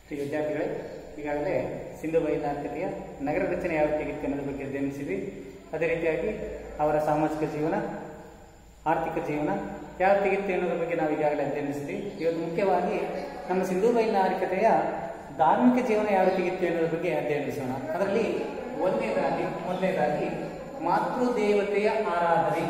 ಪ್ರಿಯ ವಿದ್ಯಾರ್ಥಿಗಳೇ ಈಗಾಗಲೇ ಸಿಂಧು ಬೈಲಾರ್ಕತೆಯ ನಗರ ರಚನೆ ಯಾವ ರೀತಿಯಾಗಿತ್ತು ಅನ್ನೋದ್ರ ಬಗ್ಗೆ ಅಧ್ಯಯನಿಸಿದ್ವಿ ಅದೇ ರೀತಿಯಾಗಿ ಅವರ ಸಾಮಾಜಿಕ ಜೀವನ ಆರ್ಥಿಕ ಜೀವನ ಯಾವ ರೀತಿಗಿತ್ತು ಅನ್ನೋದ್ರ ಬಗ್ಗೆ ನಾವು ಈಗಾಗಲೇ ಅಧ್ಯಯನಿಸಿದ್ವಿ ಇವತ್ತು ಮುಖ್ಯವಾಗಿ ನಮ್ಮ ಸಿಂಧು ಬೈಲಾರಿಕತೆಯ ಧಾರ್ಮಿಕ ಜೀವನ ಯಾವ ರೀತಿಗಿತ್ತು ಅನ್ನೋದ್ರ ಬಗ್ಗೆ ಅಧ್ಯಯನಿಸೋಣ ಅದರಲ್ಲಿ ಒಂದನೇದಾಗಿ ಮೊದಲನೇದಾಗಿ ಮಾತೃದೇವತೆಯ ಆರಾಧನೆ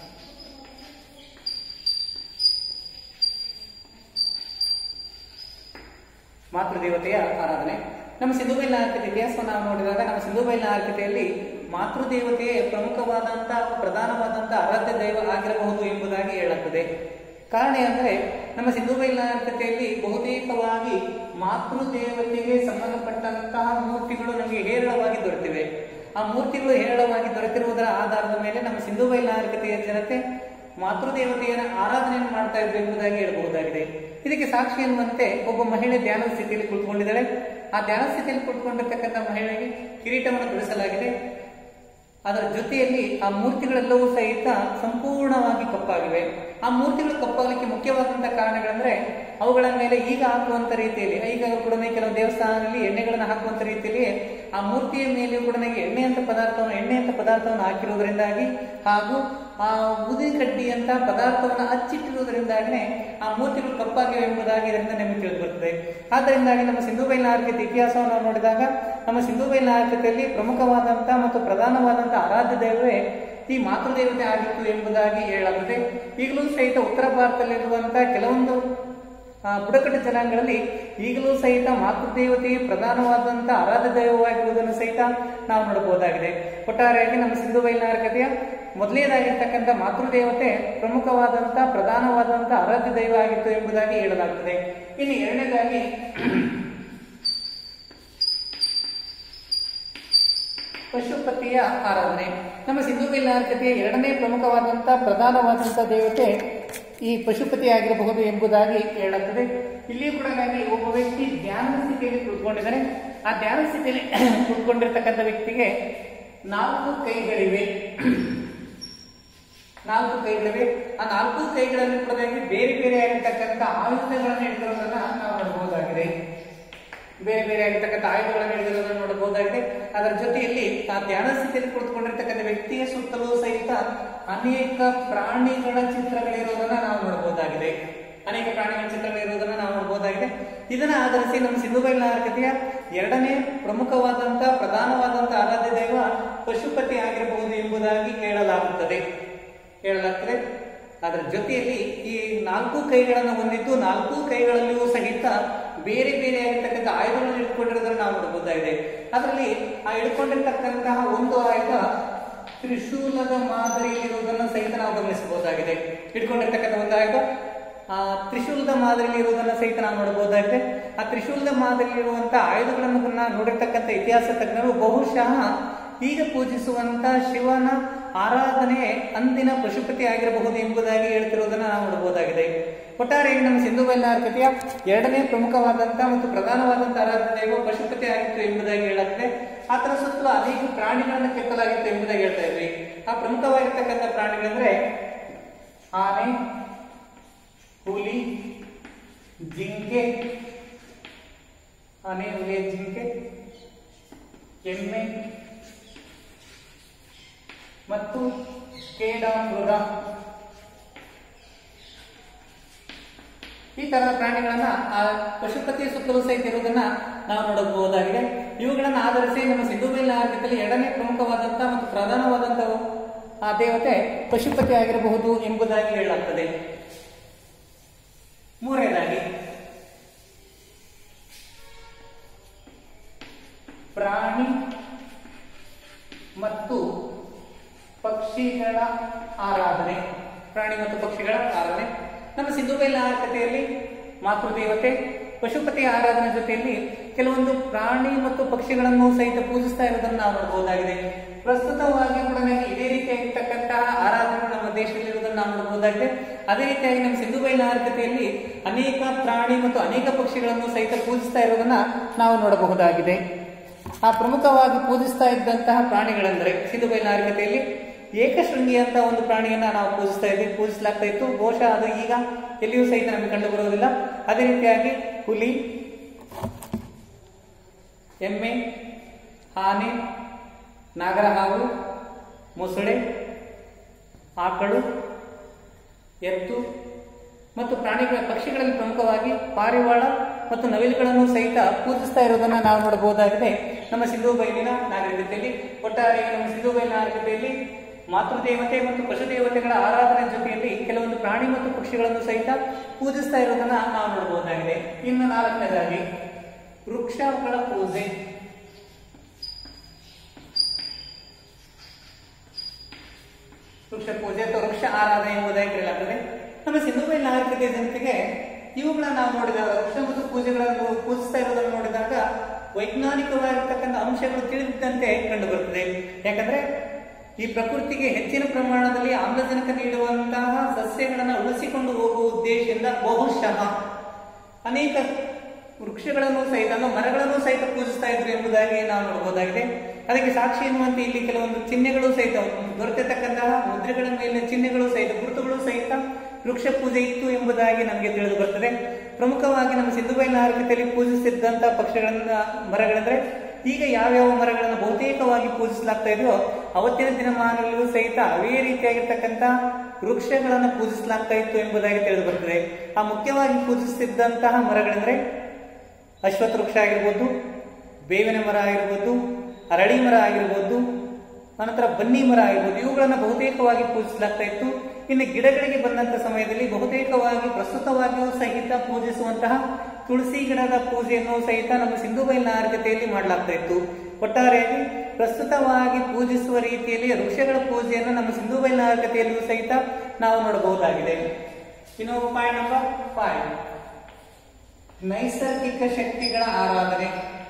ಮಾತೃದೇವತೆಯ ಆರಾಧನೆ ನಮ್ಮ ಸಿಂಧುಬೈಲಿನ ಆರ್ಥಿಕ ಇತಿಹಾಸವನ್ನು ನಾವು ನೋಡಿದಾಗ ನಮ್ಮ ಸಿಂಧುಬೈಲಿನ ಆರ್ಥಿಕತೆಯಲ್ಲಿ ಮಾತೃದೇವತೆಯೇ ಪ್ರಮುಖವಾದಂತಹ ಪ್ರಧಾನವಾದಂತಹ ಆರಾಧ್ಯ ದೈವ ಆಗಿರಬಹುದು ಎಂಬುದಾಗಿ ಹೇಳುತ್ತದೆ ಕಾರಣ ಅಂದರೆ ನಮ್ಮ ಸಿಂಧುಬೈಲಿನ ಆರ್ಥಿಕತೆಯಲ್ಲಿ ಬಹುತೇಕವಾಗಿ ಮಾತೃದೇವತೆಗೆ ಸಂಬಂಧಪಟ್ಟಂತಹ ಮೂರ್ತಿಗಳು ನಮಗೆ ಹೇರಳವಾಗಿ ದೊರೆತಿವೆ ಆ ಮೂರ್ತಿಗಳು ಹೇರಳವಾಗಿ ದೊರೆತಿರುವುದರ ಆಧಾರದ ಮೇಲೆ ನಮ್ಮ ಸಿಂಧುಬೈಲಿನ ಆರ್ಥಿಕತೆಯ ಜನತೆ ಮಾತೃದೇವತೆಯನ್ನ ಆರಾಧನೆಯನ್ನು ಮಾಡ್ತಾ ಇದ್ರು ಎಂಬುದಾಗಿ ಹೇಳಬಹುದಾಗಿದೆ ಇದಕ್ಕೆ ಸಾಕ್ಷಿ ಎನ್ನುವಂತೆ ಒಬ್ಬ ಮಹಿಳೆ ಧ್ಯಾನ ಸ್ಥಿತಿಯಲ್ಲಿ ಕುಳಿತುಕೊಂಡಿದ್ದಾಳೆ ಆ ಧ್ಯಾನ ಸ್ಥಿತಿಯಲ್ಲಿ ಕುಳಿತುಕೊಂಡಿರ್ತಕ್ಕಂಥ ಮಹಿಳೆಗೆ ಕಿರೀಟವನ್ನು ಧರಿಸಲಾಗಿದೆ ಅದರ ಜೊತೆಯಲ್ಲಿ ಆ ಮೂರ್ತಿಗಳೆಲ್ಲವೂ ಸಹಿತ ಸಂಪೂರ್ಣವಾಗಿ ಕಪ್ಪಾಗಿವೆ ಆ ಮೂರ್ತಿಗಳು ಕಪ್ಪಾಗಲಿಕ್ಕೆ ಮುಖ್ಯವಾದಂತಹ ಕಾರಣಗಳಂದ್ರೆ ಅವುಗಳ ಮೇಲೆ ಈಗ ಹಾಕುವಂತ ರೀತಿಯಲ್ಲಿ ಈಗ ಕೂಡ ಕೆಲವು ದೇವಸ್ಥಾನದಲ್ಲಿ ಎಣ್ಣೆಗಳನ್ನು ಹಾಕುವಂತ ರೀತಿಯಲ್ಲಿ ಆ ಮೂರ್ತಿಯ ಮೇಲೆಯೂ ಕೂಡ ಎಣ್ಣೆ ಅಂತ ಪದಾರ್ಥವನ್ನು ಎಣ್ಣೆ ಅಂತ ಪದಾರ್ಥವನ್ನು ಹಾಕಿರುವುದರಿಂದಾಗಿ ಹಾಗೂ ಆ ಬೂದಿ ಕಡ್ಡಿಯಂತ ಪದಾರ್ಥವನ್ನು ಹಚ್ಚಿಟ್ಟಿರುವುದರಿಂದಾಗಿನೇ ಆ ಮೂರ್ತಿಗಳು ಕಪ್ಪಾಗಿವೆ ಎಂಬುದಾಗಿ ಇದರಿಂದ ನಮಗೆ ತಿಳಿದು ಬರ್ತದೆ ಆದ್ದರಿಂದಾಗಿ ನಮ್ಮ ಸಿಂಧು ಬೈಲಿನ ಆರ್ಥಿಕ ಇತಿಹಾಸವನ್ನು ನಾವು ನೋಡಿದಾಗ ನಮ್ಮ ಸಿಂಧು ಬೈಲಿನ ಆರ್ಥಿಕತೆಯಲ್ಲಿ ಪ್ರಮುಖವಾದಂತಹ ಮತ್ತು ಪ್ರಧಾನವಾದಂತಹ ಆರಾಧ್ಯ ದೇವರೇ ಈ ಮಾತೃದೇವತೆ ಆಗಿತ್ತು ಎಂಬುದಾಗಿ ಹೇಳಲಾಗುತ್ತದೆ ಈಗಲೂ ಸಹಿತ ಉತ್ತರ ಭಾರತದಲ್ಲಿರುವಂತಹ ಕೆಲವೊಂದು ಆ, ಬುಡಕಟ್ಟು ಜನಾಂಗಗಳಲ್ಲಿ ಈಗಲೂ ಸಹಿತ ಮಾತೃದೇವತೆಯೇ ಪ್ರಧಾನವಾದಂತಹ ಆರಾಧ್ಯ ದೈವವಾಗಿರುವುದನ್ನು ಸಹಿತ ನಾವು ನೋಡಬಹುದಾಗಿದೆ ಒಟ್ಟಾರೆಯಾಗಿ ನಮ್ಮ ಸಿಂಧು ಬೈಲಾರಿಕತೆಯ ಮೊದಲನೇದಾಗಿರ್ತಕ್ಕಂಥ ಮಾತೃದೇವತೆ ಪ್ರಮುಖವಾದಂತಹ ಪ್ರಧಾನವಾದಂತಹ ಆರಾಧ್ಯ ದೈವ ಆಗಿತ್ತು ಎಂಬುದಾಗಿ ಹೇಳಲಾಗುತ್ತದೆ ಇನ್ನು ಎರಡನೇದಾಗಿ ಪಶುಪತಿಯ ಆರಾಧನೆ ನಮ್ಮ ಸಿಂಧು ಬೈಲಾರಿಕತೆಯ ಎರಡನೇ ಪ್ರಮುಖವಾದಂತಹ ಪ್ರಧಾನವಾದಂತಹ ದೇವತೆ ಈ ಪಶುಪತಿ ಆಗಿರಬಹುದು ಎಂಬುದಾಗಿ ಹೇಳುತ್ತದೆ ಇಲ್ಲಿ ಕೂಡ ನನಗೆ ಒಬ್ಬ ವ್ಯಕ್ತಿ ಧ್ಯಾನ ಸ್ಥಿತಿಯಲ್ಲಿ ಕುಳಿತುಕೊಂಡಿದ್ದಾನೆ ಆ ಧ್ಯಾನ ಸ್ಥಿತಿಯಲ್ಲಿ ಕುಳಿತುಕೊಂಡಿರ್ತಕ್ಕಂಥ ವ್ಯಕ್ತಿಗೆ ನಾಲ್ಕು ಕೈಗಳಿವೆ ನಾಲ್ಕು ಕೈಗಳಿವೆ ಆ ನಾಲ್ಕು ಕೈಗಳಲ್ಲಿ ಕೂಡ ನನಗೆ ಬೇರೆ ಬೇರೆ ಆಗಿರ್ತಕ್ಕಂಥ ಆಯುಧಗಳನ್ನು ಹಿಡಿದಿರೋದನ್ನ ನಾವು ನೋಡಬಹುದಾಗಿದೆ ಬೇರೆ ಬೇರೆ ಆಗಿರ್ತಕ್ಕಂಥ ಆಯುಧಗಳನ್ನು ಹಿಡಿದಿರೋದನ್ನು ನೋಡಬಹುದಾಗಿದೆ ಅದರ ಜೊತೆಯಲ್ಲಿ ಆ ಧ್ಯಾನ ಸ್ಥಿತಿಯಲ್ಲಿ ಕುಳಿತುಕೊಂಡಿರ್ತಕ್ಕಂಥ ವ್ಯಕ್ತಿಯ ಸುತ್ತಲೂ ಸಹಿತ ಅನೇಕ ಪ್ರಾಣಿಗಳ ಚಿತ್ರಗಳಿರೋದನ್ನ ನಾವು ನೋಡಬಹುದಾಗಿದೆ ಅನೇಕ ಪ್ರಾಣಿಗಳ ಚಿತ್ರಗಳಿರೋದನ್ನ ನಾವು ನೋಡಬಹುದಾಗಿದೆ ಇದನ್ನ ಆಧರಿಸಿ ನಮ್ಮ ಸಿಂಧು ಬೈಲಾರ್ಕತೆಯ ಎರಡನೇ ಪ್ರಮುಖವಾದಂತಹ ಪ್ರಧಾನವಾದಂತಹ ಆರಾಧ್ಯ ದೈವ ಪಶುಪತಿ ಆಗಿರಬಹುದು ಎಂಬುದಾಗಿ ಹೇಳಲಾಗುತ್ತದೆ ಹೇಳಲಾಗ್ತದೆ ಅದರ ಜೊತೆಯಲ್ಲಿ ಈ ನಾಲ್ಕು ಕೈಗಳನ್ನು ಹೊಂದಿದ್ದು ನಾಲ್ಕು ಕೈಗಳಲ್ಲಿಯೂ ಸಹಿತ ಬೇರೆ ಬೇರೆ ಆಗಿರ್ತಕ್ಕಂಥ ಆಯುಧಗಳನ್ನು ಇಟ್ಕೊಂಡಿರೋದನ್ನು ನಾವು ನೋಡಬಹುದಾಗಿದೆ ಅದರಲ್ಲಿ ಆ ಇಟ್ಕೊಂಡಿರ್ತಕ್ಕಂತಹ ಒಂದು ಆಯುಧ ತ್ರಿಶೂಲದ ಮಾದರಿಯಲ್ಲಿರುವುದನ್ನು ಸಹಿತ ನಾವು ಗಮನಿಸಬಹುದಾಗಿದೆ ಇಟ್ಕೊಂಡಿರ್ತಕ್ಕಂಥ ಒಂದು ಆಯುಧ ಆ ತ್ರಿಶೂಲದ ಮಾದರಿಯಲ್ಲಿ ಇರುವುದನ್ನು ಸಹಿತ ನಾವು ನೋಡಬಹುದಾಗಿದೆ ಆ ತ್ರಿಶೂಲದ ಮಾದರಿಯಲ್ಲಿರುವಂತಹ ಆಯುಧಗಳನ್ನು ನೋಡಿರ್ತಕ್ಕಂಥ ಇತಿಹಾಸ ತಜ್ಞರು ಬಹುಶಃ ಈಗ ಪೂಜಿಸುವಂತ ಶಿವನ ಆರಾಧನೆ ಅಂದಿನ ಪಶುಪತಿ ಆಗಿರಬಹುದು ಎಂಬುದಾಗಿ ಹೇಳ್ತಿರುವುದನ್ನು ನಾವು ನೋಡಬಹುದಾಗಿದೆ ಒಟ್ಟಾರೆಯಾಗಿ ನಮ್ಮ ಸಿಂಧು ಬೈಲಾರ್ಕತೆಯ ಎರಡನೇ ಪ್ರಮುಖವಾದಂತಹ ಮತ್ತು ಪ್ರಧಾನವಾದಂತಹ ಆರಾಧನೆ ದೈವ ಪಶುಪತಿ ಆಗಿತ್ತು ಎಂಬುದಾಗಿ ಹೇಳುತ್ತೆ ಆತರ ಸುತ್ತಲೂ ಅನೇಕ ಪ್ರಾಣಿಗಳನ್ನು ಕೆತ್ತಲಾಗಿತ್ತು ಎಂಬುದಾಗಿ ಹೇಳ್ತಾ ಇದ್ವಿ ಆ ಪ್ರಮುಖವಾಗಿರ್ತಕ್ಕಂಥ ಪ್ರಾಣಿಗಳಂದ್ರೆ ಆನೆ ಹುಲಿ ಜಿಂಕೆ ಆನೆ ಹುಲಿ ಜಿಂಕೆ ಎಮ್ಮೆ ಮತ್ತು ಕೇಡಾಮೃಗ ಈ ತರಹದ ಪ್ರಾಣಿಗಳನ್ನ ಆ ಪಶುಪತಿಯ ಸುತ್ತಲೂ ಸಹಿತ ಇರುವುದನ್ನ ನಾವು ನೋಡಬಹುದಾಗಿದೆ ಇವುಗಳನ್ನ ಆಧರಿಸಿ ನಮ್ಮ ಸಿಂಧು ಆರ್ಥಿಕದಲ್ಲಿ ಎರಡನೇ ಪ್ರಮುಖವಾದಂತಹ ಮತ್ತು ಪ್ರಧಾನವಾದಂತಹ ಆ ದೇವತೆ ಪಶುಪತಿ ಆಗಿರಬಹುದು ಎಂಬುದಾಗಿ ಹೇಳಲಾಗ್ತದೆ ಮೂರನೇದಾಗಿ ಪ್ರಾಣಿ ಮತ್ತು ಪಕ್ಷಿಗಳ ಆರಾಧನೆ ಪ್ರಾಣಿ ಮತ್ತು ಪಕ್ಷಿಗಳ ಆರಾಧನೆ ನಮ್ಮ ಸಿಂಧು ಆರ್ಥಿಕತೆಯಲ್ಲಿ ಮಾತೃದೇವತೆ ಪಶುಪತಿ ಆರಾಧನೆ ಜೊತೆಯಲ್ಲಿ ಕೆಲವೊಂದು ಪ್ರಾಣಿ ಮತ್ತು ಪಕ್ಷಿಗಳನ್ನು ಸಹಿತ ಪೂಜಿಸ್ತಾ ಇರೋದನ್ನು ನಾವು ನೋಡಬಹುದಾಗಿದೆ ಪ್ರಸ್ತುತವಾಗಿ ಕೂಡ ನಮಗೆ ಇದೇ ರೀತಿಯಾಗಿರ್ತಕ್ಕಂತಹ ಆರಾಧನೆಗಳು ನಮ್ಮ ದೇಶದಲ್ಲಿರುವುದನ್ನು ನಾವು ನೋಡಬಹುದಾಗಿದೆ ಅದೇ ರೀತಿಯಾಗಿ ನಮ್ಮ ಸಿಂಧು ಆರ್ಥಿಕತೆಯಲ್ಲಿ ಅನೇಕ ಪ್ರಾಣಿ ಮತ್ತು ಅನೇಕ ಪಕ್ಷಿಗಳನ್ನು ಸಹಿತ ಪೂಜಿಸ್ತಾ ಇರೋದನ್ನ ನಾವು ನೋಡಬಹುದಾಗಿದೆ ಆ ಪ್ರಮುಖವಾಗಿ ಪೂಜಿಸ್ತಾ ಇದ್ದಂತಹ ಪ್ರಾಣಿಗಳೆಂದರೆ ಸಿಂಧು ಬೈಲಾರಿಕತೆಯಲ್ಲಿ ಏಕಶೃಂಗಿ ಅಂತ ಒಂದು ಪ್ರಾಣಿಯನ್ನ ನಾವು ಪೂಜಿಸ್ತಾ ಇದ್ವಿ ಪೂಜಿಸಲಾಗ್ತಾ ಇತ್ತು ಬಹುಶಃ ಅದು ಈಗ ಎಲ್ಲಿಯೂ ಸಹಿತ ನಮಗೆ ಕಂಡು ಬರುವುದಿಲ್ಲ ಅದೇ ರೀತಿಯಾಗಿ ಹುಲಿ ಎಮ್ಮೆ ಆನೆ ನಾಗರಹಾವು ಮೊಸಳೆ ಆಕಳು ಎತ್ತು ಮತ್ತು ಪ್ರಾಣಿಗಳ ಪಕ್ಷಿಗಳಲ್ಲಿ ಪ್ರಮುಖವಾಗಿ ಪಾರಿವಾಳ ಮತ್ತು ನವಿಲುಗಳನ್ನು ಸಹಿತ ಪೂಜಿಸ್ತಾ ಇರೋದನ್ನ ನಾವು ನೋಡಬಹುದಾಗಿದೆ ನಮ್ಮ ಸಿಂಧೂ ಬಯಲಿನ ನಾಗರಿಕತೆಯಲ್ಲಿ ಒಟ್ಟಾರೆ ನಮ್ಮ ಸಿಂಧೂ ಬಯಲಿನ ನಾಗರಿಕತೆಯಲ್ಲಿ ಮಾತೃದೇವತೆ ಮತ್ತು ಪಶುದೇವತೆಗಳ ಆರಾಧನೆ ಜೊತೆಯಲ್ಲಿ ಕೆಲವೊಂದು ಪ್ರಾಣಿ ಮತ್ತು ಪಕ್ಷಿಗಳನ್ನು ಸಹಿತ ಪೂಜಿಸ್ತಾ ಇರೋದನ್ನ ನಾವು ನೋಡಬಹುದಾಗಿದೆ ಇನ್ನು ನಾಲ್ಕನೇದಾಗಿ ವೃಕ್ಷಗಳ ಪೂಜೆ ವೃಕ್ಷ ಪೂಜೆ ಅಥವಾ ವೃಕ್ಷ ಆರಾಧನೆ ಎಂಬುದಾಗಿ ಕರೆಯಲಾಗ್ತದೆ ನಮ್ಮ ಸಿಂಧುಬೈಲ್ ನಾಗರಿಕತೆಯ ಜನತೆಗೆ ಇವುಗಳನ್ನ ನಾವು ನೋಡಿದಾಗ ವೃಕ್ಷ ಮತ್ತು ಪೂಜೆಗಳನ್ನು ಪೂಜಿಸ್ತಾ ಇರೋದನ್ನು ನೋಡಿದಾಗ ವೈಜ್ಞಾನಿಕವಾಗಿರ್ತಕ್ಕಂಥ ಅಂಶಗಳು ತಿಳಿದಂತೆ ಕಂಡು ಬರ್ತದೆ ಯಾಕಂದ್ರೆ ಈ ಪ್ರಕೃತಿಗೆ ಹೆಚ್ಚಿನ ಪ್ರಮಾಣದಲ್ಲಿ ಆಮ್ಲಜನಕ ನೀಡುವಂತಹ ಸಸ್ಯಗಳನ್ನು ಉಳಿಸಿಕೊಂಡು ಹೋಗುವ ಉದ್ದೇಶದಿಂದ ಬಹುಶಃ ಅನೇಕ ವೃಕ್ಷಗಳನ್ನು ಸಹಿತ ಅಂದ್ರೆ ಮರಗಳನ್ನು ಸಹಿತ ಪೂಜಿಸ್ತಾ ಇದ್ರು ಎಂಬುದಾಗಿ ನಾವು ನೋಡಬಹುದಾಗಿದೆ ಅದಕ್ಕೆ ಸಾಕ್ಷಿ ಎನ್ನುವಂತೆ ಇಲ್ಲಿ ಕೆಲವೊಂದು ಚಿಹ್ನೆಗಳು ಸಹಿತ ದೊರೆತಿರ್ತಕ್ಕಂತಹ ಮುದ್ರೆಗಳ ಮೇಲಿನ ಚಿಹ್ನೆಗಳು ಸಹಿತ ಗುರುತುಗಳು ಸಹಿತ ವೃಕ್ಷ ಪೂಜೆ ಇತ್ತು ಎಂಬುದಾಗಿ ನಮಗೆ ತಿಳಿದು ಬರ್ತದೆ ಪ್ರಮುಖವಾಗಿ ನಮ್ಮ ಸಿಂಧುಬೈಲ್ ನಾಗರಿಕತೆಯಲ್ಲಿ ಪೂಜಿಸಿದ್ದಂತಹ ಪಕ್ಷಗಳನ್ನ ಮರಗಳೆಂದ್ರೆ ಈಗ ಯಾವ್ಯಾವ ಮರಗಳನ್ನು ಬಹುತೇಕವಾಗಿ ಪೂಜಿಸಲಾಗ್ತಾ ಇದೆಯೋ ಅವತ್ತಿನ ದಿನಮಾನಗಳಲ್ಲೂ ಸಹಿತ ಅವೇ ರೀತಿಯಾಗಿರ್ತಕ್ಕಂಥ ವೃಕ್ಷಗಳನ್ನು ಪೂಜಿಸಲಾಗ್ತಾ ಇತ್ತು ಎಂಬುದಾಗಿ ತಿಳಿದು ಬರ್ತದೆ ಆ ಮುಖ್ಯವಾಗಿ ಪೂಜಿಸುತ್ತಿದ್ದಂತಹ ಮರಗಳೆಂದ್ರೆ ಅಶ್ವತ್ಥ ವೃಕ್ಷ ಆಗಿರ್ಬೋದು ಬೇವಿನ ಮರ ಆಗಿರ್ಬೋದು ಅರಳಿ ಮರ ಆಗಿರ್ಬೋದು ಅನಂತರ ಬನ್ನಿ ಮರ ಆಗಿರ್ಬೋದು ಇವುಗಳನ್ನು ಬಹುತೇಕವಾಗಿ ಪೂಜಿಸಲಾಗ್ತಾ ಇತ್ತು ಇನ್ನು ಗಿಡಗಳಿಗೆ ಬಂದಂತ ಸಮಯದಲ್ಲಿ ಬಹುತೇಕವಾಗಿ ಪ್ರಸ್ತುತವಾಗಿಯೂ ಸಹಿತ ಪೂಜಿಸುವಂತಹ ತುಳಸಿ ಗಿಡದ ಪೂಜೆಯನ್ನು ಸಹಿತ ನಮ್ಮ ಸಿಂಧು ಬೈಲ್ ನಾಗರಿಕತೆಯಲ್ಲಿ ಮಾಡಲಾಗ್ತಾ ಇತ್ತು ಒಟ್ಟಾರೆಯಾಗಿ ಪ್ರಸ್ತುತವಾಗಿ ಪೂಜಿಸುವ ರೀತಿಯಲ್ಲಿ ವೃಕ್ಷಗಳ ಪೂಜೆಯನ್ನು ನಮ್ಮ ಸಿಂಧು ಬೈಲ್ ನಾಗರಿಕತೆಯಲ್ಲೂ ಸಹಿತ ನಾವು ನೋಡಬಹುದಾಗಿದೆ ಇನ್ನು ಪಾಯಿಂಟ್ ನಂಬರ್ ಫೈವ್ ನೈಸರ್ಗಿಕ ಶಕ್ತಿಗಳ ಆರಾಧನೆ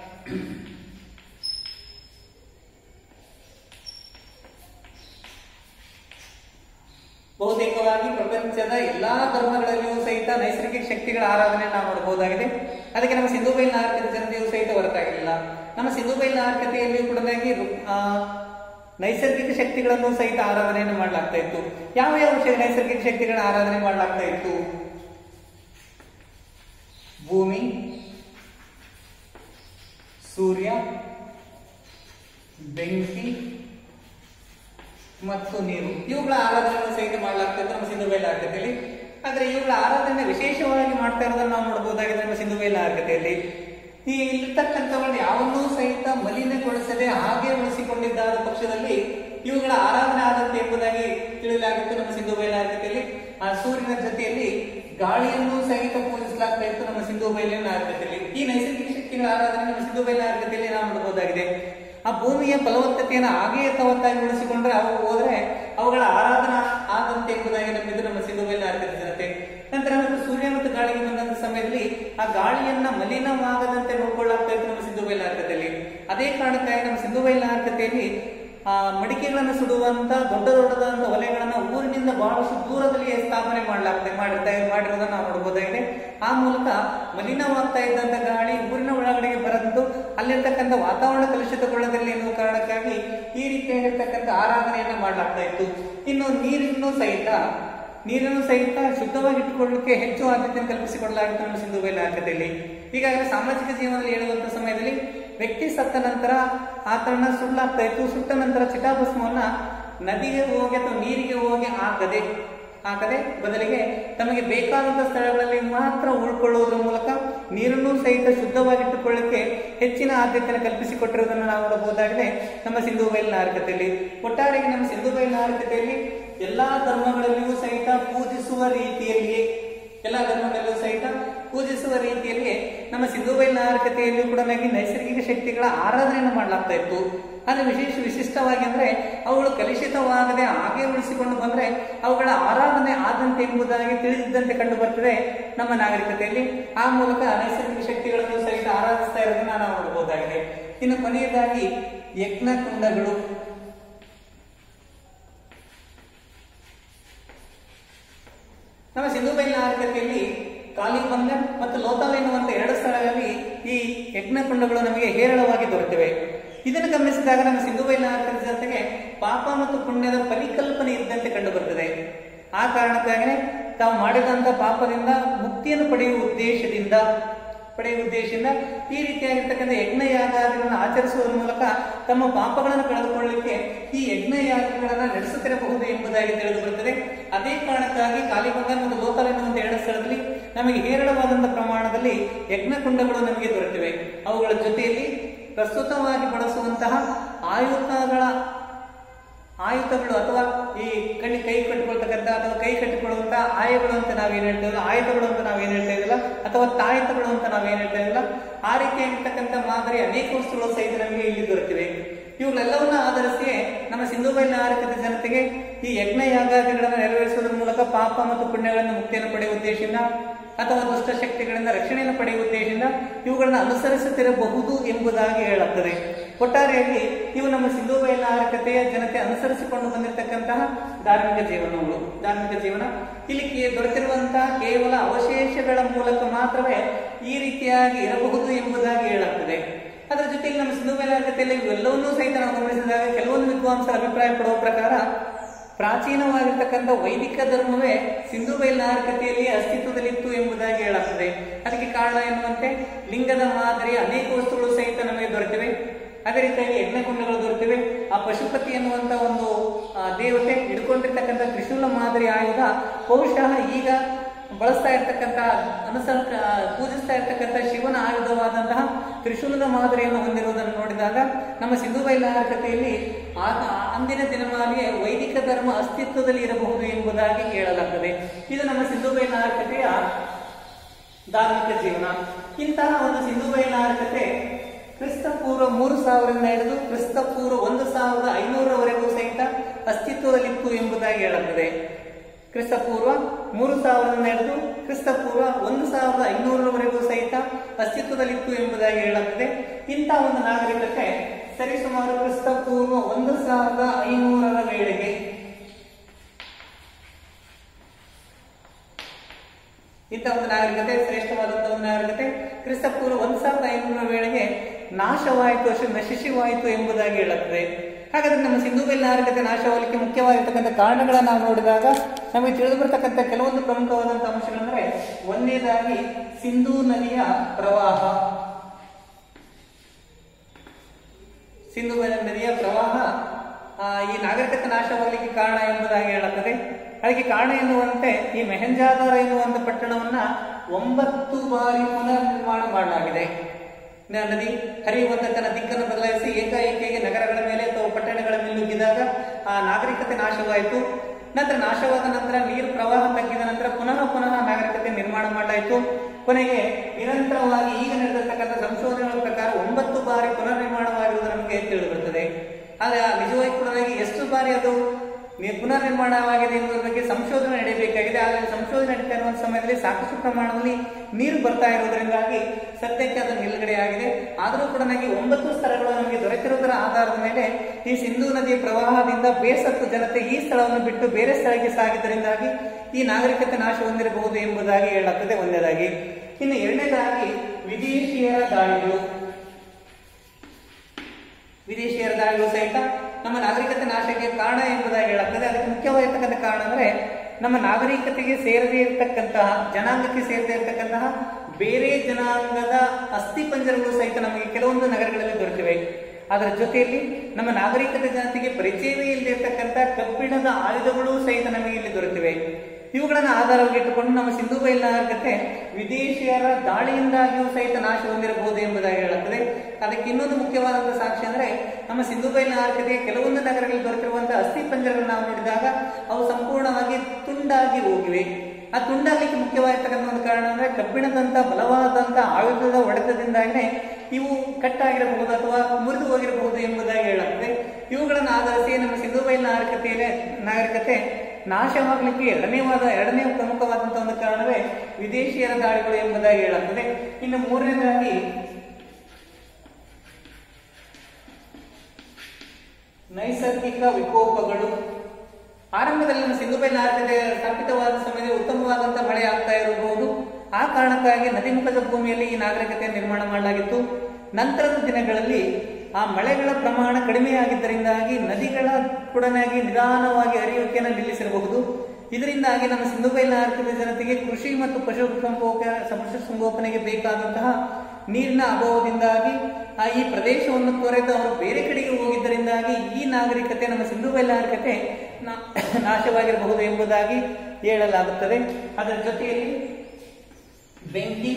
ಬಹುತೇಕವಾಗಿ ಪ್ರಪಂಚದ ಎಲ್ಲಾ ಧರ್ಮಗಳಲ್ಲಿಯೂ ಸಹಿತ ನೈಸರ್ಗಿಕ ಶಕ್ತಿಗಳ ಆರಾಧನೆ ನಾವು ನೋಡಬಹುದಾಗಿದೆ ಅದಕ್ಕೆ ನಮ್ಮ ಸಿಂಧು ಬೈಲ್ ನಾಗರಿಕತೆ ಜನತೆಯೂ ಸಹಿತ ಹೊರತಾಗಿರಲಿಲ್ಲ ನಮ್ಮ ಸಿಂಧು ಬೈಲ್ ನಾಗರಿಕತೆಯಲ್ಲಿಯೂ ಕೂಡ ಆ, ನೈಸರ್ಗಿಕ ಶಕ್ತಿಗಳನ್ನು ಸಹಿತ ಆರಾಧನೆಯನ್ನು ಮಾಡಲಾಗ್ತಾ ಇತ್ತು ಯಾವ ಯಾವ ವಿಷಯ ನೈಸರ್ಗಿಕ ಶಕ್ತಿಗಳ ಆರಾಧನೆ ಮಾಡಲಾಗ್ತಾ ಇತ್ತು ಭೂಮಿ ಸೂರ್ಯ ಬೆಂಕಿ ಮತ್ತು ನೀರು ಇವುಗಳ ಆರಾಧನೆಯನ್ನು ಸಹಿತ ಮಾಡಲಾಗ್ತಾ ಇತ್ತು ನಮ್ಮ ಸಿಂಧು ಬೈಲ್ ಆರ್ಥಿಕತೆಯಲ್ಲಿ ಆದ್ರೆ ಇವುಗಳ ಆರಾಧನೆ ವಿಶೇಷವಾಗಿ ಮಾಡ್ತಾ ಇರೋದನ್ನ ನಾವು ನೋಡಬಹುದಾಗಿದೆ ನಮ್ಮ ಸಿಂಧು ಬೈಲ್ ಆರ್ಥಿಕತೆಯಲ್ಲಿ ಈ ಇಲ್ಲಿರ್ತಕ್ಕಂಥವುಗಳನ್ನ ಯಾವನ್ನೂ ಸಹಿತ ಮಲಿನಗೊಳಿಸದೆ ಹಾಗೆ ಉಳಿಸಿಕೊಂಡಿದ್ದಾದ ಪಕ್ಷದಲ್ಲಿ ಇವುಗಳ ಆರಾಧನೆ ಆದಂತೆ ಎಂಬುದಾಗಿ ತಿಳಿಯಲಾಗಿತ್ತು ನಮ್ಮ ಸಿಂಧು ಬೈಲ್ ಆರ್ಥಿಕತೆಯಲ್ಲಿ ಆ ಸೂರ್ಯನ ಜೊತೆಯಲ್ಲಿ ಗಾಳಿಯನ್ನು ಸಹಿತ ಪೂಜಿಸಲಾಗ್ತಾ ಇತ್ತು ನಮ್ಮ ಸಿಂಧು ಬೈಲಿನ ಆರ್ಥಿಕತೆಯಲ್ಲಿ ಈ ನೈಸರ್ಗಿಕ ಶಕ್ತಿಗಳ ಆರಾಧನೆ ನಮ್ಮ ಸಿಂಧು ಬೈಲಿನ ಆರ್ಥಿಕತೆಯಲ್ಲಿ ನಾವು ನೋಡಬಹುದಾಗಿದೆ ಆ ಭೂಮಿಯ ಫಲವತ್ತತೆಯನ್ನು ಹಾಗೆ ಯಥಾವತ್ತಾಗಿ ಉಳಿಸಿಕೊಂಡ್ರೆ ಅವು ಹೋದ್ರೆ ಅವುಗಳ ಆರಾಧನಾ ಆದಂತೆ ಎಂಬುದಾಗಿ ನಂಬಿದ್ದು ನಮ್ಮ ಸಿಂಧು ಬೈಲಿನ ಆರ್ಥಿಕತೆ ಜನತೆ ನಂತರ ಮತ್ತು ಸೂರ್ಯ ಮತ್ತು ಗಾಳಿಗೆ ಬಂದಂತ ಸಮಯದಲ್ಲಿ ಆ ಗಾಳಿಯನ್ನ ಮಲಿನವಾಗದಂತೆ ನೋಡ್ಕೊಳ್ಳಾಗ್ತಾ ಇತ್ತು ನಮ್ಮ ಸಿಂಧು ಬೈಲಿನ ಆರ್ಥಿಕತೆಯಲ್ಲಿ ಅದೇ ಕಾರಣಕ್ಕಾಗಿ ನಮ್ಮ ಸಿಂಧು ಬೈಲಿನ ಆರ್ಥಿಕತೆಯಲ್ಲಿ ಆ ಮಡಿಕೆಗಳನ್ನು ಸುಡುವಂತ ದೊಡ್ಡ ದೊಡ್ಡದಾದಂತ ವಲಯಗಳನ್ನ ಊರಿನಿಂದ ಬಹಳಷ್ಟು ದೂರದಲ್ಲಿ ಸ್ಥಾಪನೆ ಮಾಡಲಾಗ್ತದೆ ಮಾಡಿರ್ತಾ ಮಾಡಿರೋದನ್ನ ನಾವು ನೋಡಬಹುದಾಗಿದೆ ಆ ಮೂಲಕ ಮಲಿನವಾಗ್ತಾ ಇದ್ದಂತ ಗಾಳಿ ಊರಿನ ಒಳಗಡೆಗೆ ಬರದ್ದು ಅಲ್ಲಿರ್ತಕ್ಕಂಥ ವಾತಾವರಣ ಕಲುಷಿತಗೊಳ್ಳದಲ್ಲಿ ಎನ್ನುವ ಕಾರಣಕ್ಕಾಗಿ ಈ ರೀತಿಯಾಗಿರ್ತಕ್ಕಂಥ ಆರಾಧನೆಯನ್ನ ಮಾಡಲಾಗ್ತಾ ಇತ್ತು ಇನ್ನು ನೀರನ್ನು ಸಹಿತ ನೀರನ್ನು ಸಹಿತ ಶುದ್ಧವಾಗಿ ಇಟ್ಟುಕೊಳ್ಳಲಿಕ್ಕೆ ಹೆಚ್ಚು ಆದ್ಯತೆಯನ್ನು ಕಲ್ಪಿಸಿಕೊಡಲಾಗಿತ್ತು ನಮ್ಮ ಸಿಂಧು ಬೈಲ ಆರ್ಥಿಕತೆಯಲ್ಲಿ ಈಗಾಗಲೇ ಸಾಮಾಜಿಕ ಜೀವನದಲ್ಲಿ ಹೇಳುವಂತ ಸಮಯದಲ್ಲಿ ವ್ಯಕ್ತಿ ಸತ್ತ ನಂತರ ಆತನ ಸುಳ್ಳಾಗ್ತಾ ಇತ್ತು ಸುಟ್ಟ ನಂತರ ಚಿತಾಭಸ್ಮವನ್ನ ನದಿಗೆ ಹೋಗಿ ಅಥವಾ ನೀರಿಗೆ ಹೋಗಿ ಹಾಕದೆ ಹಾಕದೆ ಬದಲಿಗೆ ತಮಗೆ ಬೇಕಾದಂತ ಸ್ಥಳಗಳಲ್ಲಿ ಮಾತ್ರ ಉಳ್ಕೊಳ್ಳುವುದರ ಮೂಲಕ ನೀರನ್ನು ಸಹಿತ ಶುದ್ಧವಾಗಿಟ್ಟುಕೊಳ್ಳಕ್ಕೆ ಹೆಚ್ಚಿನ ಆದ್ಯತೆಯನ್ನು ಕಲ್ಪಿಸಿಕೊಟ್ಟಿರುವುದನ್ನು ನಾವು ನೋಡಬಹುದಾಗಿದೆ ನಮ್ಮ ಸಿಂಧು ಬೈಲಿನ ಆರ್ಥಿಕತೆಯಲ್ಲಿ ಒಟ್ಟಾರೆಯಾಗಿ ನಮ್ಮ ಸಿಂಧು ಬೈಲಿನ ಆರ್ಥಿಕತೆಯಲ್ಲಿ ಎಲ್ಲಾ ಧರ್ಮಗಳಲ್ಲಿಯೂ ಸಹಿತ ಪೂಜಿಸುವ ರೀತಿಯಲ್ಲಿಯೇ ಎಲ್ಲ ಧರ್ಮಗಳಲ್ಲೂ ಸಹಿತ ಪೂಜಿಸುವ ರೀತಿಯಲ್ಲಿ ನಮ್ಮ ಸಿಂಧು ಬೈಲಿನ ಆರ್ಥಿಕತೆಯಲ್ಲಿಯೂ ಕೂಡ ನಮಗೆ ನೈಸರ್ಗಿಕ ಶಕ್ತಿಗಳ ಆರಾಧನೆಯನ್ನು ಮಾಡಲಾಗ್ತಾ ಇತ್ತು ಆದ್ರೆ ವಿಶೇಷ ವಿಶಿಷ್ಟವಾಗಿ ಅಂದ್ರೆ ಅವುಗಳು ಕಲುಷಿತವಾಗದೆ ಹಾಗೆ ಉಳಿಸಿಕೊಂಡು ಬಂದ್ರೆ ಅವುಗಳ ಆರಾಧನೆ ಆದಂತೆ ಎಂಬುದಾಗಿ ತಿಳಿದಿದ್ದಂತೆ ಕಂಡು ಬರ್ತದೆ ನಮ್ಮ ನಾಗರಿಕತೆಯಲ್ಲಿ ಆ ಮೂಲಕ ನೈಸರ್ಗಿಕ ಶಕ್ತಿಗಳನ್ನು ಸಹಿತ ಆರಾಧಿಸ್ತಾ ಇರೋದನ್ನ ನಾವು ನೋಡಬಹುದಾಗಿದೆ ಇನ್ನು ಕೊನೆಯದಾಗಿ ಯಜ್ಞ ಕುಂಡಗಳು ನಮ್ಮ ಸಿಂಧು ಬೈಲಿನ ಆರ್ಥಿಕತೆಯಲ್ಲಿ ಕಾಲಿಬಂಗ ಮತ್ತು ಲೋತಾಲ್ ಎನ್ನುವಂತ ಎರಡು ಸ್ಥಳಗಳಲ್ಲಿ ಈ ಯಜ್ಞಕುಂಡಗಳು ನಮಗೆ ಹೇರಳವಾಗಿ ದೊರೆತಿವೆ ಇದನ್ನು ಗಮನಿಸಿದಾಗ ನಮ್ಮ ಸಿಂಧು ಬೈಲಿನ ಆರ್ಥಿಕತೆ ಜೊತೆಗೆ ಪಾಪ ಮತ್ತು ಪುಣ್ಯದ ಪರಿಕಲ್ಪನೆ ಇದ್ದಂತೆ ಕಂಡು ಬರ್ತದೆ ಆ ಕಾರಣಕ್ಕಾಗಿ ತಾವು ಮಾಡಿದಂತ ಪಾಪದಿಂದ ಮುಕ್ತಿಯನ್ನು ಪಡೆಯುವ ಉದ್ದೇಶದಿಂದ ಪಡೆಯುವ ಉದ್ದೇಶದಿಂದ ಈ ರೀತಿಯಾಗಿರ್ತಕ್ಕಂಥ ಯಜ್ಞ ಯಾಗಾದಿಗಳನ್ನು ಆಚರಿಸುವುದರ ಮೂಲಕ ತಮ್ಮ ಪಾಪಗಳನ್ನು ಕಳೆದುಕೊಳ್ಳಲಿಕ್ಕೆ ಈ ಯಜ್ಞ ಯಾಗಗಳನ್ನು ನಡೆಸುತ್ತಿರಬಹುದು ಎಂಬುದಾಗಿ ತಿಳಿದು ಬರುತ್ತದೆ ಅದೇ ಕಾರಣಕ್ಕಾಗಿ ಕಾಲಿಬಂಗ ಮತ್ತು ಲೋಕಲ್ ಎನ್ನುವಂತ ಎರಡು ಸ್ಥಳದಲ್ಲಿ ನಮಗೆ ಹೇರಳವಾದಂತಹ ಪ್ರಮಾಣದಲ್ಲಿ ಯಜ್ಞ ಕುಂಡಗಳು ನಮಗೆ ದೊರೆತಿವೆ ಅವುಗಳ ಜೊತೆಯಲ್ಲಿ ಪ್ರಸ್ತುತವಾಗಿ ಬಳಸುವಂತಹ ಆಯುಧಗಳ ಆಯುಧಗಳು ಅಥವಾ ಈ ಕಣ್ಣಿ ಕೈ ಕಟ್ಟಿಕೊಳ್ತಕ್ಕಂಥ ಅಥವಾ ಕೈ ಕಟ್ಟಿಕೊಳ್ಳುವಂತ ಆಯಗಳು ಅಂತ ನಾವೇನ್ ಹೇಳ್ತಾ ಇದ್ದಿಲ್ಲ ಆಯುಧಗಳು ಅಂತ ನಾವೇನ್ ಹೇಳ್ತಾ ಇದ್ದಿಲ್ಲ ಅಥವಾ ತಾಯತಗಳು ಅಂತ ನಾವೇನ್ ಹೇಳ್ತಾ ಇದ್ದಿಲ್ಲ ಆ ರೀತಿಯಾಗಿರ್ತಕ್ಕಂಥ ಮಾದರಿ ಅನೇಕ ವಸ್ತುಗಳು ಸಹಿತ ನಮಗೆ ಇಲ್ಲಿ ದೊರೆತಿವೆ ಇವುಗಳೆಲ್ಲವನ್ನ ಆಧರಿಸಿ ನಮ್ಮ ಸಿಂಧು ಬಯಲಿನ ಆರ್ಥಿಕ ಜನತೆಗೆ ಈ ಯಜ್ಞ ಯಾಗಾದಿಗಳನ್ನು ನೆರವೇರಿಸುವುದರ ಮೂಲಕ ಪಾಪ ಮತ್ತು ಪುಣ್ಯಗಳನ್ನು ಮುಕ್ತಿಯನ್ನು ಪಡೆಯುವ ಉದ್ದೇಶದಿಂದ ಅಥವಾ ದುಷ್ಟ ಶಕ್ತಿಗಳಿಂದ ರಕ್ಷಣೆಯನ್ನು ಪಡೆಯುವ ಉದ್ದೇಶದಿಂದ ಇವುಗಳನ್ನು ಅನುಸರಿಸುತ್ತಿರಬಹುದು ಎಂಬುದಾಗಿ ಹೇಳುತ್ತದೆ ಒಟ್ಟಾರೆಯಾಗಿ ಇವು ನಮ್ಮ ಸಿಂಧು ಬಯಲಿನ ಆರ್ಥಿಕತೆಯ ಜನತೆ ಅನುಸರಿಸಿಕೊಂಡು ಬಂದಿರತಕ್ಕಂತಹ ಧಾರ್ಮಿಕ ಜೀವನಗಳು ಧಾರ್ಮಿಕ ಜೀವನ ಇಲ್ಲಿ ಕೇ- ದೊರೆತಿರುವಂತಹ ಕೇವಲ ಅವಶೇಷಗಳ ಮೂಲಕ ಮಾತ್ರವೇ ಈ ರೀತಿಯಾಗಿ ಇರಬಹುದು ಎಂಬುದಾಗಿ ಹೇಳುತ್ತದೆ ಅದರ ಜೊತೆಗೆ ನಮ್ಮ ಸಿಂಧು ಬಯಲಿನ ಆರ್ಥಿಕತೆಯಲ್ಲಿ ಇವೆಲ್ಲವನ್ನೂ ಸಹಿತ ನಾವು ಗಮನಿಸಿದಾಗ ಕೆಲವೊಂದು ವಿದ್ವಾಂಸರ ಅಭಿಪ್ರಾಯ ಪಡುವ ಪ್ರಕಾರ ಪ್ರಾಚೀನವಾಗಿರ್ತಕ್ಕಂಥ ವೈದಿಕ ಧರ್ಮವೇ ಸಿಂಧು ಬಯಲಿನ ಆರ್ಥಿಕತೆಯಲ್ಲಿ ಅಸ್ತಿತ್ವದಲ್ಲಿತ್ತು ಎಂಬುದಾಗಿ ಹೇಳುತ್ತದೆ ಅದಕ್ಕೆ ಕಾರಣ ಎನ್ನುವಂತೆ ಲಿಂಗದ ಮಾದರಿಯ ಅನೇಕ ವಸ್ತುಗಳು ಸಹಿತ ನಮಗೆ ದೊರೆತಿವೆ ಅದೇ ರೀತಿಯಾಗಿ ಯಜ್ಞಕುಂಡಗಳು ದೊರೆತಿವೆ ಆ ಪಶುಪತಿ ಎನ್ನುವಂತ ಒಂದು ಆ, ದೇವತೆ ಹಿಡ್ಕೊಂಡಿರ್ತಕ್ಕಂಥ ತ್ರಿಶೂಲ ಮಾದರಿ ಆಯುಧ ಬಹುಶಃ ಈಗ ಬಳಸ್ತಾ ಇರ್ತಕ್ಕಂಥ ಅನುಸರ ಪೂಜಿಸ್ತಾ ಇರ್ತಕ್ಕಂಥ ಶಿವನ ಆಯುಧವಾದಂತಹ ತ್ರಿಶೂಲದ ಮಾದರಿಯನ್ನು ಹೊಂದಿರುವುದನ್ನು ನೋಡಿದಾಗ ನಮ್ಮ ಸಿಂಧು ಬಯಲಿನ ಆರ್ಥಿಕತೆಯಲ್ಲಿ ಆಗ ಅಂದಿನ ದಿನಮಾಲಿಗೆ ವೈದಿಕ ಧರ್ಮ ಅಸ್ತಿತ್ವದಲ್ಲಿ ಇರಬಹುದು ಎಂಬುದಾಗಿ ಹೇಳಲಾಗ್ತದೆ ಇದು ನಮ್ಮ ಸಿಂಧು ಬಯಲಿನ ಆರ್ಥಿಕತೆಯ ಧಾರ್ಮಿಕ ಜೀವನ ಇಂತಹ ಒಂದು ಸಿಂಧು ಬಯಲಿನ ಆರ್ಥಿಕತೆ ಕ್ರಿಸ್ತ ಪೂರ್ವ ಮೂರು ಸಾವಿರದಿಂದ ಹಿಡಿದು ಕ್ರಿಸ್ತ ಪೂರ್ವ ಒಂದು ಸಾವಿರದ ಐನೂರವರೆಗೂ ಸಹಿತ ಅಸ್ತಿತ್ವದಲ್ಲಿತ್ತು ಎಂಬುದಾಗಿ ಹೇಳುತ್ತದೆ ಕ್ರಿಸ್ತ ಪೂರ್ವ ಮೂರು ಸಾವಿರದಿಂದ ಹಿಡಿದು ಕ್ರಿಸ್ತ ಪೂರ್ವ ಒಂದು ಸಾವಿರದ ಐನೂರವರೆಗೂ ಸಹಿತ ಅಸ್ತಿತ್ವದಲ್ಲಿತ್ತು ಎಂಬುದಾಗಿ ಹೇಳುತ್ತದೆ ಇಂತಹ ಒಂದು ನಾಗರಿಕತೆ ಸರಿಸುಮಾರು ಕ್ರಿಸ್ತ ಪೂರ್ವ ಒಂದು ಸಾವಿರದ ಐನೂರರ ವೇಳೆಗೆ ಇಂಥ ಒಂದು ನಾಗರಿಕತೆ ಶ್ರೇಷ್ಠವಾದಂತಹ ಒಂದು ನಾಗರಿಕತೆ ಕ್ರಿಸ್ತ ಪೂರ್ವ ಒಂದ್ ಸಾವಿರದ ಐನೂರರ ವೇಳೆಗೆ ನಾಶವಾಯಿತು ಅಷ್ಟು ನಶಿಸಿವಾಯಿತು ಎಂಬುದಾಗಿ ಹೇಳುತ್ತದೆ ಹಾಗಾದ್ರೆ ನಮ್ಮ ಸಿಂಧು ಬಯಲಿನ ನಾಗರಿಕತೆ ನಾಶವಾಗಲಿಕ್ಕೆ ಮುಖ್ಯವಾಗಿರ್ತಕ್ಕಂಥ ಕಾರಣಗಳನ್ನ ನಾವು ನೋಡಿದಾಗ ನಮಗೆ ತಿಳಿದು ಬರ್ತಕ್ಕಂಥ ಕೆಲವೊಂದು ಪ್ರಮುಖವಾದಂತಹ ಅಂಶಗಳಂದ್ರೆ ಒಂದನೇದಾಗಿ ಸಿಂಧೂ ನದಿಯ ಪ್ರವಾಹ ಸಿಂಧು ನದಿಯ ಪ್ರವಾಹ ಆ, ಈ ನಾಗರಿಕತೆ ನಾಶವಾಗಲಿಕ್ಕೆ ಕಾರಣ ಎಂಬುದಾಗಿ ಹೇಳುತ್ತದೆ ಅದಕ್ಕೆ ಕಾರಣ ಎನ್ನುವಂತೆ ಈ ಮೆಹಂಜಾದಾರ ಎನ್ನುವಂತ ಪಟ್ಟಣವನ್ನ ಒಂಬತ್ತು ಬಾರಿ ಪುನರ್ ನಿರ್ಮಾಣ ಮಾಡಲಾಗಿದೆ ನ- ನದಿ ಹರಿಯುವಂತ ತನ್ನ ದಿಕ್ಕನ್ನು ಬದಲಾಯಿಸಿ ಏಕಾಏಕಿಗೆ ನಗರಗಳ ಮೇಲೆ ಅಥವಾ ಪಟ್ಟಣಗಳ ಮೇಲೆ ನುಗ್ಗಿದಾಗ ಆ ನಾಗರಿಕತೆ ನಾಶವಾಯಿತು ನಂತರ ನಾಶವಾದ ನಂತರ ನೀರು ಪ್ರವಾಹ ತಗ್ಗಿದ ನಂತರ ಪುನಃ ಪುನಃ ನಾಗರಿಕತೆ ನಿರ್ಮಾಣ ಮಾಡಲಾಯಿತು ಕೊನೆಗೆ ನಿರಂತರವಾಗಿ ಈಗ ನಡೆದಿರ್ತಕ್ಕಂಥ ಸಂಶೋಧನೆಗಳ ಪ್ರಕಾರ ಒಂಬತ್ತು ಬಾರಿ ಪುನರ್ ನಿರ್ಮಾಣವಾಗಿರುವುದು ನಮಗೆ ತಿಳಿದು ಬರುತ್ತದೆ ಆದ್ರೆ ಆ ನಿಜವಾಗಿ ಕೂಡ ನನಗೆ ಎಷ್ಟು ಬಾರಿ ಅದು ನಿ- ಪುನರ್ ನಿರ್ಮಾಣವಾಗಿದೆ ಎನ್ನುವುದರ ಬಗ್ಗೆ ಸಂಶೋಧನೆ ನಡೆಯಬೇಕಾಗಿದೆ ಆದರೆ ಸಂಶೋಧನೆ ನಡೀತಾ ಇರುವ ಸಮಯದಲ್ಲಿ ಸಾಕಷ್ಟು ಪ್ರಮಾಣದಲ್ಲಿ ನೀರು ಬರ್ತಾ ಇರುವುದರಿಂದಾಗಿ ಸದ್ಯಕ್ಕೆ ಅದು ನಿಲುಗಡೆ ಆಗಿದೆ ಆದರೂ ಕೂಡ ನನಗೆ ಒಂಬತ್ತು ಸ್ಥಳಗಳು ನಮಗೆ ದೊರೆತಿರುವುದರ ಆಧಾರದ ಮೇಲೆ ಈ ಸಿಂಧೂ ನದಿಯ ಪ್ರವಾಹದಿಂದ ಬೇಸತ್ತು ಜನತೆ ಈ ಸ್ಥಳವನ್ನು ಬಿಟ್ಟು ಬೇರೆ ಸ್ಥಳಕ್ಕೆ ಸಾಗಿದ್ದರಿಂದಾಗಿ ಈ ನಾಗರಿಕತೆ ನಾಶ ಹೊಂದಿರಬಹುದು ಎಂಬುದಾಗಿ ಹೇಳುತ್ತದೆ ಒಂದನೇದಾಗಿ ಇನ್ನು ಎರಡನೇದಾಗಿ ವಿದೇಶಿಯರ ದಾಳಿಗಳು ವಿದೇಶಿಯರ ದಾಳಿಗಳು ಸಹಿತ ನಮ್ಮ ನಾಗರಿಕತೆ ನಾಶಕ್ಕೆ ಕಾರಣ ಎಂಬುದಾಗಿ ಹೇಳುತ್ತದೆ ಅದಕ್ಕೆ ಮುಖ್ಯವಾಗಿರ್ತಕ್ಕಂಥ ಕಾರಣ ಅಂದ್ರೆ ನಮ್ಮ ನಾಗರಿಕತೆಗೆ ಸೇರದೇ ಇರತಕ್ಕಂತಹ ಜನಾಂಗಕ್ಕೆ ಸೇರದೇ ಇರತಕ್ಕಂತಹ ಬೇರೆ ಜನಾಂಗದ ಅಸ್ಥಿಪಂಜರಗಳು ಸಹಿತ ನಮಗೆ ಕೆಲವೊಂದು ನಗರಗಳಲ್ಲಿ ದೊರೆತಿವೆ ಅದರ ಜೊತೆಯಲ್ಲಿ ನಮ್ಮ ನಾಗರಿಕತೆ ಜನತೆಗೆ ಪರಿಚಯವೇ ಇಲ್ಲದಿರ್ತಕ್ಕಂಥ ಕಬ್ಬಿಣದ ಆಯುಧಗಳು ಸಹಿತ ನಮಗೆ ಇಲ್ಲಿ ದೊರೆತಿವೆ ಇವುಗಳನ್ನು ಆಧಾರವಾಗಿ ಇಟ್ಟುಕೊಂಡು ನಮ್ಮ ಸಿಂಧು ಬಯಲಿನ ನಾಗರಿಕತೆ ವಿದೇಶಿಯರ ದಾಳಿಯಿಂದಾಗಿಯೂ ಸಹಿತ ನಾಶ ಹೊಂದಿರಬಹುದು ಎಂಬುದಾಗಿ ಹೇಳುತ್ತದೆ ಅದಕ್ಕೆ ಇನ್ನೊಂದು ಮುಖ್ಯವಾದಂತಹ ಸಾಕ್ಷಿ ಅಂದ್ರೆ ನಮ್ಮ ಸಿಂಧು ಬಯಲಿನ ನಾಗರಿಕತೆಗೆ ಕೆಲವೊಂದು ನಗರಗಳಲ್ಲಿ ದೊರೆತಿರುವಂತಹ ಅಸ್ಥಿ ಪಂಜರಗಳನ್ನು ನಾವು ನೋಡಿದಾಗ ಅವು ಸಂಪೂರ್ಣವಾಗಿ ತುಂಡಾಗಿ ಹೋಗಿವೆ ಆ ತುಂಡಾಗಲಿಕ್ಕೆ ಮುಖ್ಯವಾಗಿರ್ತಕ್ಕಂಥ ಒಂದು ಕಾರಣ ಅಂದ್ರೆ ಕಬ್ಬಿಣದಂತ ಬಲವಾದಂತ ಆಯುಧದ ಹೊಡೆತದಿಂದಾಗನೇ ಇವು ಕಟ್ಟಾಗಿರಬಹುದು ಅಥವಾ ಮುರಿದು ಹೋಗಿರಬಹುದು ಎಂಬುದಾಗಿ ಹೇಳುತ್ತದೆ ಇವುಗಳನ್ನು ಆಧರಿಸಿ ನಮ್ಮ ಸಿಂಧು ಬಯಲಿನ ನಾಗರಿಕತೆಯ ನಾಗರಿಕತೆ ನಾಶವಾಗಲಿಕ್ಕೆ ಎರಡನೇವಾದ ಎರಡನೇ ಪ್ರಮುಖವಾದಂತಹ ಒಂದು ಕಾರಣವೇ ವಿದೇಶಿಯರ ದಾಳಿಗಳು ಎಂಬುದಾಗಿ ಹೇಳುತ್ತದೆ ಇನ್ನು ಮೂರನೇದಾಗಿ ನೈಸರ್ಗಿಕ ವಿಕೋಪಗಳು ಆರಂಭದಲ್ಲಿ ನಮ್ಮ ಸಿಂಧು ಬಯಲಿನ ಆರ್ಥಿಕತೆ ಸ್ಥಾಪಿತವಾದ ಸಮಯದಲ್ಲಿ ಉತ್ತಮವಾದಂತಹ ಮಳೆ ಆಗ್ತಾ ಇರಬಹುದು ಆ ಕಾರಣಕ್ಕಾಗಿ ನದಿಮುಖದ ಭೂಮಿಯಲ್ಲಿ ಈ ನಾಗರಿಕತೆ ನಿರ್ಮಾಣ ಮಾಡಲಾಗಿತ್ತು ನಂತರದ ದಿನಗಳಲ್ಲಿ ಆ ಮಳೆಗಳ ಪ್ರಮಾಣ ಕಡಿಮೆಯಾಗಿದ್ದರಿಂದಾಗಿ ನದಿಗಳ ಕೂಡನಾಗಿ ನಿಧಾನವಾಗಿ ಹರಿಯುವಿಕೆಯನ್ನು ನಿಲ್ಲಿಸಿರಬಹುದು ಇದರಿಂದಾಗಿ ನಮ್ಮ ಸಿಂಧು ಬಯಲಾರ್ಕದ ಜನತೆಗೆ ಕೃಷಿ ಮತ್ತು ಪಶು ಸಂಗೋಪ ಪಶು ಸಂಗೋಪನೆಗೆ ಬೇಕಾದಂತಹ ನೀರಿನ ಅಭಾವದಿಂದಾಗಿ ಆ ಈ ಪ್ರದೇಶವನ್ನು ತೊರೆದು ಅವರು ಬೇರೆ ಕಡೆಗೆ ಹೋಗಿದ್ದರಿಂದಾಗಿ ಈ ನಾಗರಿಕತೆ ನಮ್ಮ ಸಿಂಧು ಬಯಲಾರ್ಕತೆ ನಾ- ನಾಶವಾಗಿರಬಹುದು ಎಂಬುದಾಗಿ ಹೇಳಲಾಗುತ್ತದೆ ಅದರ ಜೊತೆಯಲ್ಲಿ ಬೆಂಕಿ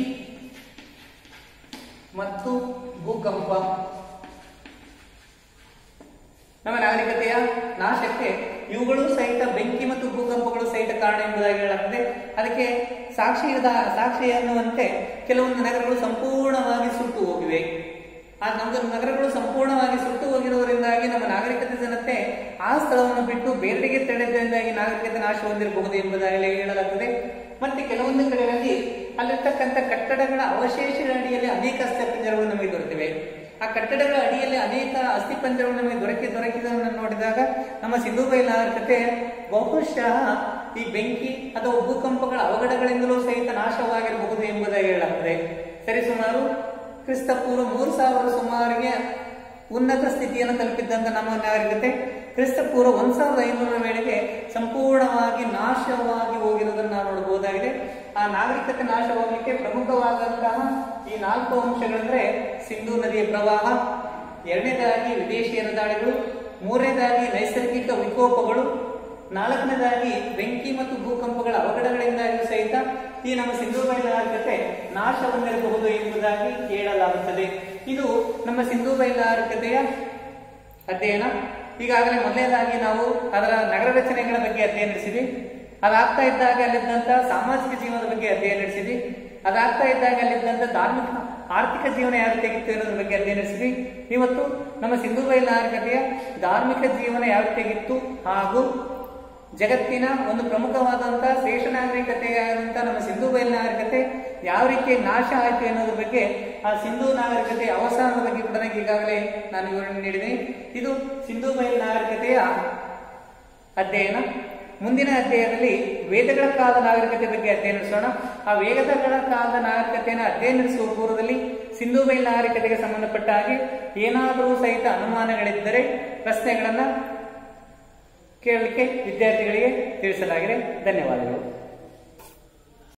ಮತ್ತು ಭೂಕಂಪ ನಮ್ಮ ನಾಗರಿಕತೆಯ ನಾಶಕ್ಕೆ ಇವುಗಳು ಸಹಿತ ಬೆಂಕಿ ಮತ್ತು ಭೂಕಂಪಗಳು ಸಹಿತ ಕಾರಣ ಎಂಬುದಾಗಿ ಹೇಳಲಾಗ್ತದೆ ಅದಕ್ಕೆ ಸಾಕ್ಷಿ ಇರದ- ಸಾಕ್ಷಿ ಅನ್ನುವಂತೆ ಕೆಲವೊಂದು ನಗರಗಳು ಸಂಪೂರ್ಣವಾಗಿ ಸುಟ್ಟು ಹೋಗಿವೆ ಆ ನಮ್ಮ ನಗರಗಳು ಸಂಪೂರ್ಣವಾಗಿ ಸುಟ್ಟು ಹೋಗಿರುವುದರಿಂದಾಗಿ ನಮ್ಮ ನಾಗರಿಕತೆ ಜನತೆ ಆ ಸ್ಥಳವನ್ನು ಬಿಟ್ಟು ಬೇರೆಡೆಗೆ ತೆರಳಿದ್ದರಿಂದಾಗಿ ನಾಗರಿಕತೆ ನಾಶ ಹೊಂದಿರಬಹುದು ಎಂಬುದಾಗಿ ಹೇಳಲಾಗ್ತದೆ ಮತ್ತೆ ಕೆಲವೊಂದು ಕಡೆಗಳಲ್ಲಿ ಅಲ್ಲಿರ್ತಕ್ಕಂಥ ಕಟ್ಟಡಗಳ ಅವಶೇಷಗಳ ಅಡಿಯಲ್ಲಿ ಅನೇಕ ಅಸ್ಥಿಪಂಜರಗಳು ನಮಗೆ ದೊರೆತಿವೆ ಆ ಕಟ್ಟಡಗಳ ಅಡಿಯಲ್ಲಿ ಅನೇಕ ಅಸ್ಥಿಪಂಜರಗಳು ನಮಗೆ ದೊರಕಿ ದೊರಕಿದನ್ನು ನೋಡಿದಾಗ ನಮ್ಮ ಸಿಂಧು ಬಯಲಾರ್ಕತೆ ಬಹುಶಃ ಈ ಬೆಂಕಿ ಅಥವಾ ಭೂಕಂಪಗಳ ಅವಘಡಗಳಿಂದಲೂ ಸಹಿತ ನಾಶವಾಗಿರಬಹುದು ಎಂಬುದಾಗಿ ಹೇಳಲಾಗ್ತದೆ ಸರಿಸುಮಾರು ಕ್ರಿಸ್ತ ಪೂರ್ವ ಮೂರು ಸಾವಿರ ಸುಮಾರಿಗೆ ಉನ್ನತ ಸ್ಥಿತಿಯನ್ನು ತಲುಪಿದ್ದಂತ ನಮ್ಮ ನಾಗರಿಕತೆ ಕ್ರಿಸ್ತ ಪೂರ್ವ ಒಂದ್ ಸಾವಿರದ ಐನೂರರ ವೇಳೆಗೆ ಸಂಪೂರ್ಣವಾಗಿ ನಾಶವಾಗಿ ಹೋಗಿರುವುದನ್ನು ನಾವು ನೋಡಬಹುದಾಗಿದೆ ಆ ನಾಗರಿಕತೆ ನಾಶವಾಗಲಿಕ್ಕೆ ಪ್ರಮುಖವಾದಂತಹ ಈ ನಾಲ್ಕು ಅಂಶಗಳಂದ್ರೆ ಸಿಂಧೂ ನದಿಯ ಪ್ರವಾಹ ಎರಡನೇದಾಗಿ ವಿದೇಶಿಯರ ದಾಳಿಗಳು ಮೂರನೇದಾಗಿ ನೈಸರ್ಗಿಕ ವಿಕೋಪಗಳು ನಾಲ್ಕನೇದಾಗಿ ಬೆಂಕಿ ಮತ್ತು ಭೂಕಂಪಗಳ ಅವಘಡಗಳಿಂದಾಗಿ ಸಹಿತ ಈ ನಮ್ಮ ಸಿಂಧೂ ಬಯಲಾರಿಕತೆ ನಾಶ ಹೊಂದಿರಬಹುದು ಎಂಬುದಾಗಿ ಹೇಳಲಾಗುತ್ತದೆ ಇದು ನಮ್ಮ ಸಿಂಧೂ ಬಯಲಾರಿಕತೆಯ ಅಧ್ಯಯನ ಈಗಾಗಲೇ ಮೊದಲನೇದಾಗಿ ನಾವು ಅದರ ನಗರ ರಚನೆಗಳ ಬಗ್ಗೆ ಅಧ್ಯಯನ ನಡೆಸಿದ್ವಿ ಅದಾಗ್ತಾ ಇದ್ದಾಗ ಅಲ್ಲಿದ್ದಂತ ಸಾಮಾಜಿಕ ಜೀವನದ ಬಗ್ಗೆ ಅಧ್ಯಯನ ನಡೆಸಿದ್ವಿ ಅದಾಗ್ತಾ ಇದ್ದಾಗ ಅಲ್ಲಿದ್ದಂತ ಧಾರ್ಮಿಕ ಆರ್ಥಿಕ ಜೀವನ ಯಾವ ರೀತಿಯಾಗಿತ್ತು ಅನ್ನೋದ್ರ ಬಗ್ಗೆ ಅಧ್ಯಯನ ನಡೆಸಿದ್ವಿ ಇವತ್ತು ನಮ್ಮ ಸಿಂಧು ಬಯಲಾರಿಕತೆಯ ಧಾರ್ಮಿಕ ಜೀವನ ಯಾವ ರೀತಿಯಾಗಿತ್ತು ಹಾಗೂ ಜಗತ್ತಿನ ಒಂದು ಪ್ರಮುಖವಾದಂತಹ ಶ್ರೇಷ್ಠ ನಾಗರಿಕತೆಯಾದಂತಹ ನಮ್ಮ ಸಿಂಧು ಬಯಲು ನಾಗರಿಕತೆ ಯಾವ ರೀತಿ ನಾಶ ಆಯಿತು ಅನ್ನೋದ್ರ ಬಗ್ಗೆ ಆ ಸಿಂಧು ನಾಗರಿಕತೆಯ ಅವಸಾನದ ಬಗ್ಗೆ ಕೂಡ ನನಗೆ ಈಗಾಗಲೇ ನಾನು ವಿವರಣೆ ನೀಡಿದ್ದೀನಿ ಇದು ಸಿಂಧು ಬಯಲು ನಾಗರಿಕತೆಯ ಅಧ್ಯಯನ ಮುಂದಿನ ಅಧ್ಯಾಯದಲ್ಲಿ ವೇದಗಳ ಕಾಲದ ನಾಗರಿಕತೆ ಬಗ್ಗೆ ಅಧ್ಯಯನ ನಡೆಸೋಣ ಆ ವೇದಗಳ ಕಾಲದ ನಾಗರಿಕತೆಯನ್ನು ಅಧ್ಯಯನ ನಡೆಸುವ ಪೂರ್ವದಲ್ಲಿ ಸಿಂಧು ಬಯಲು ನಾಗರಿಕತೆಗೆ ಸಂಬಂಧಪಟ್ಟ ಹಾಗೆ ಏನಾದರೂ ಸಹಿತ ಅನುಮಾನಗಳಿದ್ದರೆ ಪ್ರಶ್ನೆಗಳನ್ನ ಕೇಳಲಿಕ್ಕೆ ವಿದ್ಯಾರ್ಥಿಗಳಿಗೆ ತಿಳಿಸಲಾಗಿದೆ ಧನ್ಯವಾದಗಳು